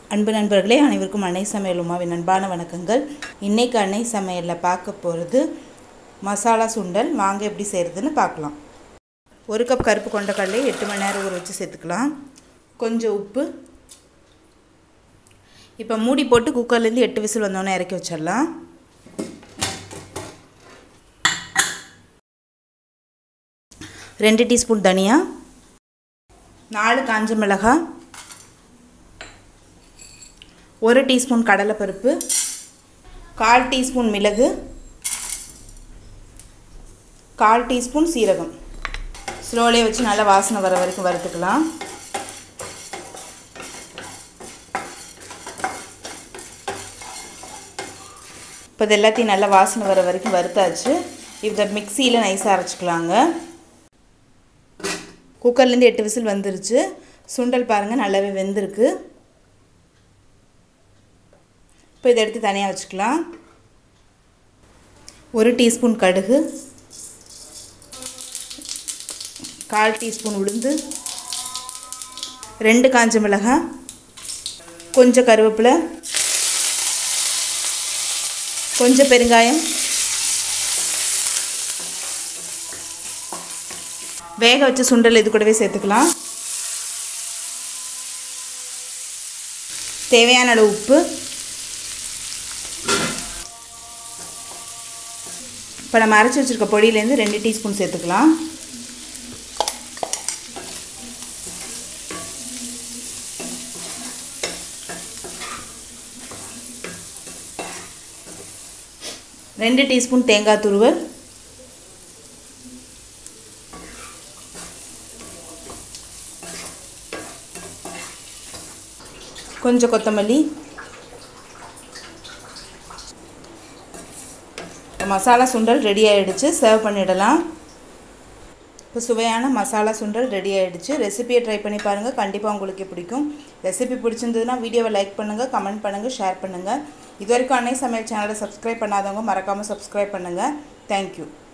அன்பு நண்பர்களே அனைவருக்கும் அன்னை சமையல் உமாவின் அன்பான வணக்கங்கள் இன்றைக்கு அன்னை சமையலில் பார்க்க போகிறது மசாலா சுண்டல் வாங்க எப்படி செய்கிறதுன்னு பார்க்கலாம் ஒரு கப் கருப்பு கொண்டக்கடலை எட்டு மணி நேரம் ஊற வச்சு சேர்த்துக்கலாம் கொஞ்சம் உப்பு இப்போ மூடி போட்டு குக்கர்லேருந்து எட்டு விசில் வந்தோடனே இறக்கி வச்சிடலாம் ரெண்டு டீஸ்பூன் தனியா நாலு காஞ்ச மிளகாய் ஒரு டீஸ்பூன் கடலைப்பருப்பு கால் டீஸ்பூன் மிளகு கால் டீஸ்பூன் சீரகம் ஸ்லோலே வச்சு நல்லா வாசனை வர வரைக்கும் வறுத்துக்கலாம் இப்போ இது எல்லாத்தையும் நல்லா வாசனை வர வரைக்கும் வறுத்தாச்சு இதை மிக்சியில் நைஸாக அரைச்சிக்கலாங்க குக்கர்லேருந்து எட்டு விசில் வந்துருச்சு சுண்டல் பாருங்கள் நல்லாவே வெந்திருக்கு இப்போ இதை எடுத்து தனியாக வச்சுக்கலாம் ஒரு டீஸ்பூன் கடுகு கால் டீஸ்பூன் உளுந்து ரெண்டு காஞ்ச மிளகாய் கொஞ்சம் கருவேப்பிலை கொஞ்சம் பெருங்காயம் வேக வச்ச சுண்டல் இது கூடவே சேர்த்துக்கலாம் தேவையான அளவு உப்பு இப்போ நம்ம அரைச்சி வச்சுருக்க பொடியிலேருந்து ரெண்டு டீஸ்பூன் சேர்த்துக்கலாம் ரெண்டு டீஸ்பூன் தேங்காய் துருவல் கொஞ்சம் கொத்தமல்லி மசாலா சுண்டல் ரெடி ஆகிடுச்சு சர்வ் பண்ணிடலாம் இப்போ சுவையான மசாலா சுண்டல் ரெடி ஆகிடுச்சு ரெசிபியை ட்ரை பண்ணி பாருங்கள் கண்டிப்பாக உங்களுக்கு பிடிக்கும் ரெசிபி பிடிச்சிருந்ததுன்னா வீடியோவை லைக் பண்ணுங்கள் கமெண்ட் பண்ணுங்கள் ஷேர் பண்ணுங்கள் இது வரைக்கும் அன்னை சமையல் சேனலை சப்ஸ்கிரைப் பண்ணாதவங்க மறக்காமல் சப்ஸ்கிரைப் பண்ணுங்கள் தேங்க்யூ